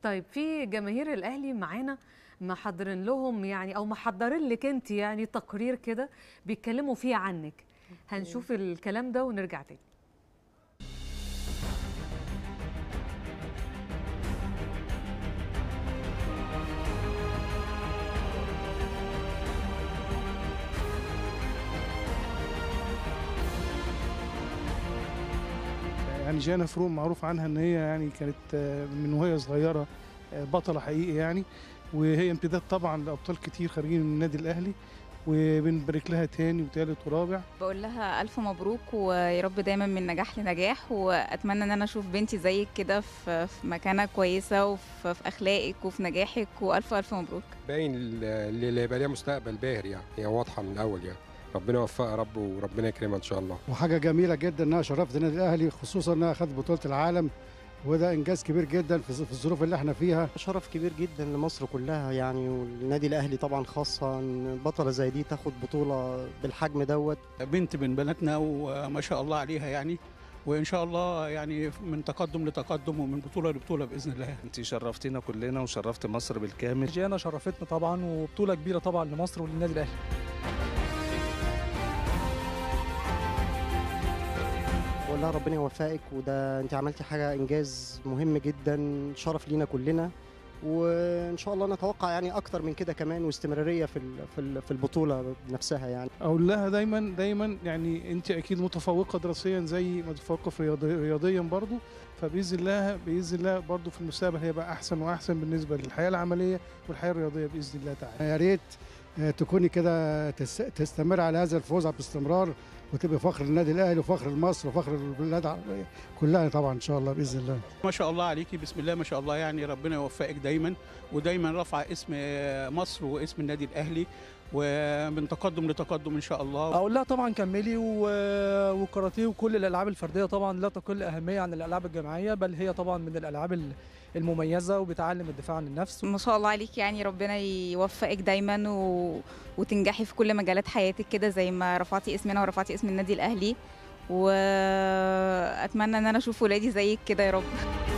طيب في جماهير الاهلي معانا محضرين لهم يعني او محضرين لك انت يعني تقرير كده بيتكلموا فيه عنك هنشوف الكلام ده ونرجع تاني يعني جانا فروق معروف عنها ان هي يعني كانت آه، من وهي صغيره آه، بطله حقيقي يعني وهي امتداد طبعا لابطال كتير خارجين من النادي الاهلي وبنبارك لها تاني وتالت ورابع بقول لها ألف مبروك ويا رب دايما من نجاح لنجاح وأتمنى إن أنا أشوف بنتي زيك كده في في مكانة كويسة وفي في أخلاقك وفي نجاحك وألف ألف مبروك باين اللي يبقى ليها مستقبل باهر يعني هي واضحه من الاول يعني ربنا يوفقها يا رب وربنا يكرمها ان شاء الله وحاجه جميله جدا انها شرفت النادي الاهلي خصوصا انها خدت بطوله العالم وده انجاز كبير جدا في في الظروف اللي احنا فيها شرف كبير جدا لمصر كلها يعني والنادي الاهلي طبعا خاصه ان بطله زي دي تاخد بطوله بالحجم دوت بنت من بناتنا وما شاء الله عليها يعني وان شاء الله يعني من تقدم لتقدم ومن بطوله لبطوله باذن الله انت شرفتينا كلنا وشرفت مصر بالكامل جانا شرفتنا طبعا وبطوله كبيره طبعا لمصر وللنادي الاهلي بقول لها ربنا يوفقك وده انت عملتي حاجه انجاز مهم جدا شرف لينا كلنا وان شاء الله نتوقع يعني اكتر من كده كمان واستمراريه في ال- في ال- في البطوله نفسها يعني اقول لها دايما دايما يعني انت اكيد متفوقه دراسيا زي ما متفوقه في رياضي رياضيا برضو فباذن الله باذن الله برضو في المستقبل هيبقى احسن واحسن بالنسبه للحياه العمليه والحياه الرياضيه باذن الله تعالى يا ريت آه، تكوني كده تس- تستمر على هذا الفوز باستمرار وتبقى فخر النادي الاهلي وفخر لمصر وفخر البلاد العربيه كلها طبعا ان شاء الله باذن الله ما شاء الله عليكي بسم الله ما شاء الله يعني ربنا يوفقك دايما ودايما رفع اسم مصر واسم النادي الاهلي ومن تقدم لتقدم ان شاء الله اقول لها طبعا كملي و- والكاراتيه وكل الالعاب الفرديه طبعا لا تقل اهميه عن الالعاب الجماعيه بل هي طبعا من الالعاب ال- المميزه وبتعلم الدفاع عن النفس ما شاء الله عليك يعني ربنا يوفقك دايما و... وتنجحي في كل مجالات حياتك كده زي ما رفعتي اسمنا ورفعتي اسم النادي الأهلي وأتمنى إن أنا أشوف ولادي زيك كده يا رب